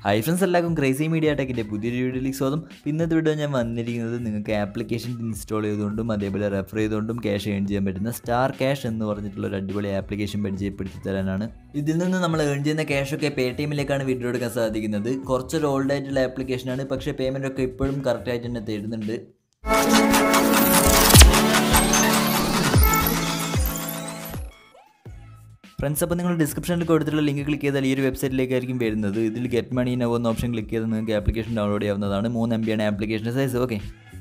high friends എല്ലാവർക്കും crazy media ടെക്കിൻ്റെ പുതിയൊരു വീഡിയോയിലേക്ക് സ്വാഗതം ഇന്നത്തെ വീഡിയോ ഞാൻ വന്നിരിക്കുന്നത് നിങ്ങൾക്ക് ആപ്ലിക്കേഷൻ ഇൻസ്റ്റാൾ ചെയ്തുകൊണ്ടും അതേപോലെ റെഫർ ചെയ്തുകൊണ്ടും ക്യാഷ് ഏൺ ചെയ്യാൻ പറ്റുന്ന സ്റ്റാർ ക്യാഷ് എന്ന് പറഞ്ഞിട്ടുള്ള ഒരു അടിപൊളി ആപ്ലിക്കേഷൻ പരിചയപ്പെടുത്തി തരാനാണ് ഇതിൽ നിന്ന് നമ്മൾ ഏൺ ചെയ്യുന്ന ക്യാഷൊക്കെ പേ ടി എമ്മിലേക്കാണ് വീഡിയോ എടുക്കാൻ സാധിക്കുന്നത് കുറച്ചൊരു ഓൾഡ് ആയിട്ടുള്ള ആപ്ലിക്കേഷനാണ് പക്ഷേ പേയ്മെൻ്റ് ഒക്കെ ഇപ്പോഴും കറക്റ്റായിട്ട് തന്നെ തരുന്നുണ്ട് ഫ്രണ്ട്സ് അപ്പോൾ നിങ്ങൾ ഡിസ്ക്രിപ്ഷനിൽ കൊടുത്തിട്ടുള്ള ലിങ്ക് ക്ലിക്ക് ചെയ്താൽ ഈ ഒരു വെബ്സൈറ്റിലേക്കായിരിക്കും വരുന്നത് ഇതിൽ ഗെറ്റ് മണി നോ എന്ന ഓപ്ഷൻ ക്ലിക്ക് ചെയ്ത് നിങ്ങൾക്ക് ആപ്ലിക്കേഷൻ ഡൗൺലോഡ് ചെയ്യാവുന്നതാണ് മൂന്ന് എം ബിയാണ് ആപ്ലിക്കേഷൻ്റെ സൈസ് ഓക്കെ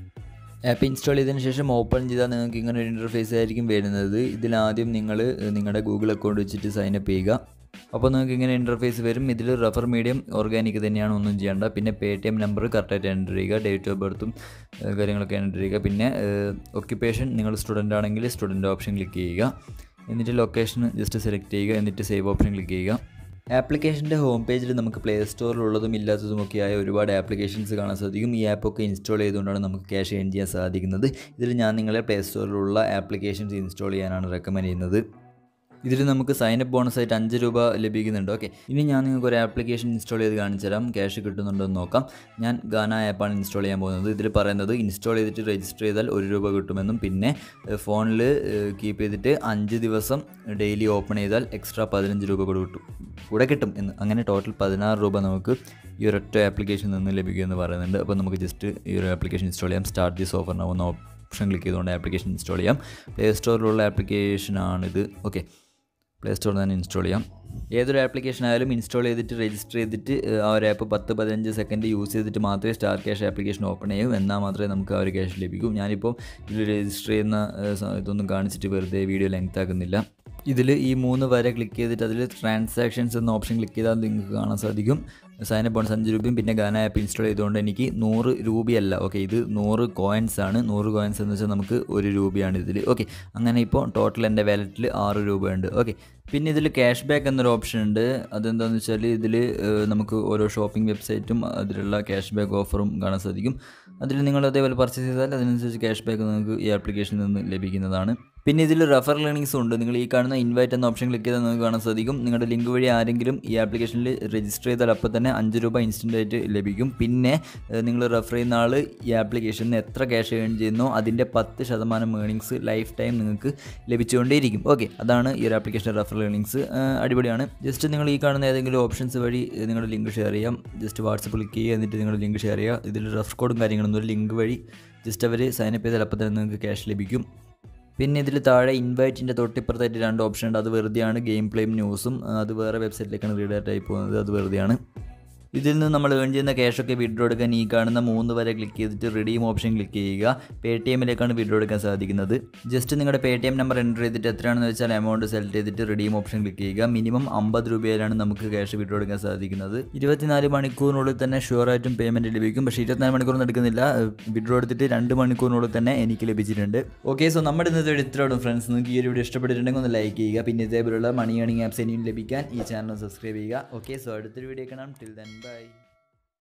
ആപ്പ് ഇൻസ്റ്റാൾ ചെയ്തതിന് ശേഷം ഓപ്പൺ ചെയ്താൽ നിങ്ങൾക്ക് ഇങ്ങനെ ഒരു ഇൻ്റർഫേസ് ആയിരിക്കും വരുന്നത് ഇതിലാദ്യം നിങ്ങൾ നിങ്ങളുടെ ഗൂഗിൾ അക്കൗണ്ട് വെച്ചിട്ട് സൈൻ അപ്പ് ചെയ്യുക അപ്പോൾ നിങ്ങൾക്ക് ഇങ്ങനെ ഇൻ്റർഫേസ് വരും ഇതിൽ റഫർ മീഡിയം ഓർഗാനിക് തന്നെയാണ് ഒന്നും ചെയ്യേണ്ട പിന്നെ പേ ടി എം നമ്പർ കറക്റ്റായിട്ട് എൻ്റർ ചെയ്യുക ഡേറ്റ് ഓഫ് ബർത്തും ഏഹ്, കാര്യങ്ങളൊക്കെ എൻ്റർ ചെയ്യുക പിന്നെ ഒക്യുപ്പേഷൻ നിങ്ങൾ സ്റ്റുഡൻ്റ് ആണെങ്കിൽ സ്റ്റുഡൻ്റ് ഓപ്ഷൻ ക്ലിക്ക് ചെയ്യുക എന്നിട്ട് ലൊക്കേഷൻ ജസ്റ്റ് സെലക്ട് ചെയ്യുക എന്നിട്ട് സേവ് ഓപ്ഷൻ ക്ലിക്ക് ചെയ്യുക ആപ്ലിക്കേഷൻ്റെ ഹോം പേജിൽ നമുക്ക് പ്ലേ സ്റ്റോറിലുള്ളതും ഇല്ലാത്തതുമൊക്കെയായ ഒരുപാട് ആപ്ലിക്കേഷൻസ് കാണാൻ സാധിക്കും ഈ ആപ്പൊക്കെ ഇൻസ്റ്റാൾ ചെയ്തുകൊണ്ടാണ് നമുക്ക് ക്യാഷ് ഏൺ ചെയ്യാൻ സാധിക്കുന്നത് ഇതിൽ ഞാൻ നിങ്ങളെ പ്ലേ സ്റ്റോറിലുള്ള ആപ്ലിക്കേഷൻസ് ഇൻസ്റ്റാൾ ചെയ്യാനാണ് റെക്കമെൻഡ് ചെയ്യുന്നത് ഇതിൽ നമുക്ക് സൈനപ്പ് ബോണസ് ആയിട്ട് അഞ്ച് രൂപ ലഭിക്കുന്നുണ്ട് ഓക്കെ ഇനി ഞാൻ നിങ്ങൾക്ക് ഒരു ആപ്ലിക്കേഷൻ ഇൻസ്റ്റാൾ ചെയ്ത് കാണിച്ചു തരാം ക്യാഷ് കിട്ടുന്നുണ്ടോ എന്ന് നോക്കാം ഞാൻ ഗാന ആപ്പാണ് ഇൻസ്റ്റാൾ ചെയ്യാൻ പോകുന്നത് ഇതിൽ പറയുന്നത് ഇൻസ്റ്റാൾ ചെയ്തിട്ട് രജിസ്റ്റർ ചെയ്താൽ ഒരു രൂപ കിട്ടുമെന്നും പിന്നെ ഫോണിൽ കീപ്പ് ചെയ്തിട്ട് അഞ്ച് ദിവസം ഡെയിലി ഓപ്പൺ ചെയ്താൽ എക്സ്ട്രാ പതിനഞ്ച് രൂപ കൂടെ കിട്ടും കൂടെ കിട്ടും എന്ന് അങ്ങനെ ടോട്ടൽ പതിനാറ് രൂപ നമുക്ക് ഈ ഒരൊറ്റ ആപ്ലിക്കേഷനിൽ നിന്ന് ലഭിക്കുമെന്ന് പറയുന്നുണ്ട് അപ്പോൾ നമുക്ക് ജസ്റ്റ് ഈ ഒരു ആപ്ലിക്കേഷൻ ഇൻസ്റ്റാൾ ചെയ്യാം സ്റ്റാർട്ട് ദി ഓഫർ നോ എന്ന ഓപ്ഷൻ ക്ലിക്ക് ചെയ്തുകൊണ്ട് ആപ്ലിക്കേഷൻ ഇൻസ്റ്റാൾ ചെയ്യാം പ്ലേ സ്റ്റോറിലുള്ള ആപ്ലിക്കേഷനാണിത് ഓക്കെ പ്ലേ സ്റ്റോറിൽ തന്നെ ഇൻസ്റ്റാൾ ചെയ്യാം ഏതൊരു ആപ്ലിക്കേഷൻ ആയാലും ഇൻസ്റ്റാൾ ചെയ്തിട്ട് രജിസ്റ്റർ ചെയ്തിട്ട് ഏഹ്, ആ ഒരു ആപ്പ് പത്ത് പതിനഞ്ച് സെക്കൻഡ് യൂസ് ചെയ്തിട്ട് മാത്രമേ സ്റ്റാർ ക്യാഷ് ആപ്ലിക്കേഷൻ ഓപ്പൺ ചെയ്യൂ എന്നാൽ മാത്രമേ നമുക്ക് ആ ഒരു ക്യാഷ് ലഭിക്കൂ ഞാനിപ്പോൾ ഇതിൽ രജിസ്റ്റർ ചെയ്യുന്ന ഏഹ്, സ- ഇതൊന്നും കാണിച്ചിട്ട് വെറുതെ വീഡിയോ ലെങ്ത് ആക്കുന്നില്ല ഇതിൽ ഈ മൂന്ന് വരെ ക്ലിക്ക് ചെയ്തിട്ട് അതിൽ ട്രാൻസാക്ഷൻസ് എന്ന ഓപ്ഷൻ ക്ലിക്ക് ചെയ്താൽ നിങ്ങൾക്ക് കാണാൻ സാധിക്കും സൈനപ്പ് ബോൺസ് അഞ്ച് രൂപയും പിന്നെ ഗാന ആപ്പ് ഇൻസ്റ്റാൾ ചെയ്തുകൊണ്ട് എനിക്ക് നൂറ് രൂപയല്ല ഓക്കെ ഇത് നൂറ് കോയിൻസ് ആണ് നൂറ് കോയിൻസ് എന്ന് വെച്ചാൽ നമുക്ക് ഒരു രൂപയാണ് ഇതിൽ ഓക്കെ അങ്ങനെ ഇപ്പോൾ ടോട്ടൽ എൻ്റെ വാലറ്റിൽ ആറ് രൂപയുണ്ട് ഓക്കെ പിന്നെ ഇതിൽ ക്യാഷ് ബാക്ക് എന്നൊരു ഓപ്ഷൻ ഉണ്ട് അതെന്താണെന്ന് വെച്ചാൽ ഇതിൽ നമുക്ക് ഓരോ ഷോപ്പിംഗ് വെബ്സൈറ്റും അതിലുള്ള ക്യാഷ് ബാക്ക് ഓഫറും കാണാൻ സാധിക്കും അതിൽ നിങ്ങൾ അതേപോലെ പർച്ചേസ് ചെയ്താൽ അതിനനുസരിച്ച് ക്യാഷ് ബാക്ക് നിങ്ങൾക്ക് ഈ ആപ്ലിക്കേഷനിൽ നിന്ന് ലഭിക്കുന്നതാണ് പിന്നെ ഇതിൽ റെഫർ ലേണിങ്സും ഉണ്ട് നിങ്ങൾ ഈ കാണുന്ന ഇൻവൈറ്റ് എന്ന ഓപ്ഷൻ ക്ലിക്ക് ചെയ്താൽ നിങ്ങൾക്ക് കാണാൻ സാധിക്കും നിങ്ങളുടെ ലിങ്ക് വഴി ആരെങ്കിലും ഈ ആപ്ലിക്കേഷനിൽ രജിസ്റ്റർ ചെയ്താൽ അപ്പോൾ തന്നെ അഞ്ച് രൂപ ഇൻസ്റ്റൻ്റ് ആയിട്ട് ലഭിക്കും പിന്നെ നിങ്ങൾ റെഫർ ചെയ്യുന്ന ആൾ ഈ ആപ്ലിക്കേഷനിൽ എത്ര ക്യാഷ് ഏൺ ചെയ്യുന്നോ അതിൻ്റെ പത്ത് ശതമാനം ഏണിങ്സ് ലൈഫ് ടൈം നിങ്ങൾക്ക് ലഭിച്ചുകൊണ്ടേയിരിക്കും ഓക്കെ അതാണ് ഈ ഒരു ആപ്ലിക്കേഷൻ റെഫർ ലേണിങ്സ് അടിപൊളിയാണ് ജസ്റ്റ് നിങ്ങൾ ഈ കാണുന്ന ഏതെങ്കിലും ഓപ്ഷൻസ് വഴി ഏഹ്, നിങ്ങളുടെ ലിങ്ക് ഷെയർ ചെയ്യാം ജസ്റ്റ് വാട്സപ്പ് ക്ലിക്ക് ചെയ്യുക എന്നിട്ട് നിങ്ങളുടെ ലിങ്ക് ഷെയർ ചെയ്യുക ഇതിൽ റെഫർ കോഡും കാര്യങ്ങളൊന്നും ഒരു ലിങ്ക് വഴി ജസ്റ്റ് അവർ സൈനപ്പ് ചെയ്താൽ അപ്പോൾ തന്നെ നിങ്ങൾക്ക് ക്യാഷ് ലഭിക്കും പിന്നെ ഇതിൽ താഴെ ഇൻവൈറ്റിൻ്റെ തൊട്ടിപ്പുറത്തായിട്ട് രണ്ട് ഓപ്ഷൻ ഉണ്ട് അത് വെറുതെയാണ് ഗെയിം പ്ലേയും ന്യൂസും അത് വേറെ വെബ്സൈറ്റിലേക്കാണ് റീഡായിട്ട് ആയി പോകുന്നത് അത് വെറുതെയാണ് ഇതിൽ നിന്ന് നമ്മൾ ഏൺ ചെയ്യുന്ന ക്യാഷൊക്കെ വിഡ്രോ എടുക്കാൻ ഈ കാണുന്ന മൂന്ന് വരെ ക്ലിക്ക് ചെയ്തിട്ട് റിഡീം ഓപ്ഷൻ ക്ലിക്ക് ചെയ്യുക പേ ടി എമ്മിലേക്കാണ് വിഡ്രോ എടുക്കാൻ സാധിക്കുന്നത് ജസ്റ്റ് നിങ്ങളുടെ Paytm number enter ചെയ്തിട്ട് എത്രയാണെന്ന് വെച്ചാൽ എമൗണ്ട് സെലക്ട് ചെയ്തിട്ട് റിഡീം ഓപ്ഷൻ ക്ലിക്ക് ചെയ്യുക മിനിമം അമ്പത് രൂപയിലാണ് നമുക്ക് ക്യാഷ് വിഡ്രോ എടുക്കാൻ സാധിക്കുന്നത് ഇരുപത്തിനാല് മണിക്കൂറിനുള്ളിൽ തന്നെ ഷുവറായിട്ടും പേയ്മെൻറ്റ് ലഭിക്കും പക്ഷേ ഇരുപത്തിനാല് മണിക്കൂറൊന്നും എടുക്കുന്നില്ല വിഡ്രോ എടുത്തിട്ട് രണ്ട് മണിക്കൂറിനുള്ളിൽ തന്നെ എനിക്ക് ലഭിച്ചിട്ടുണ്ട് ഓക്കെ സോ നമ്മുടെ ഇന്നത്തെ ഒരു ഇത്രയോടും ഫ്രണ്ട്സ് നിങ്ങൾക്ക് ഈ ഒരു വീഡിയോ ഇഷ്ടപ്പെട്ടിട്ടുണ്ടെങ്കിൽ ഒന്ന് ലൈക്ക് ചെയ്യുക പിന്നെ ഇതേപോലുള്ള മണി ഏണിംഗ് ആപ്സ് ഇനിയും ലഭിക്കാൻ ഈ ചാനൽ സബ്സ്ക്രൈബ് ചെയ്യുക ഓക്കെ സോ അടുത്തൊരു വീഡിയോ കാണാം ടിൽ ദെൻ ബൈ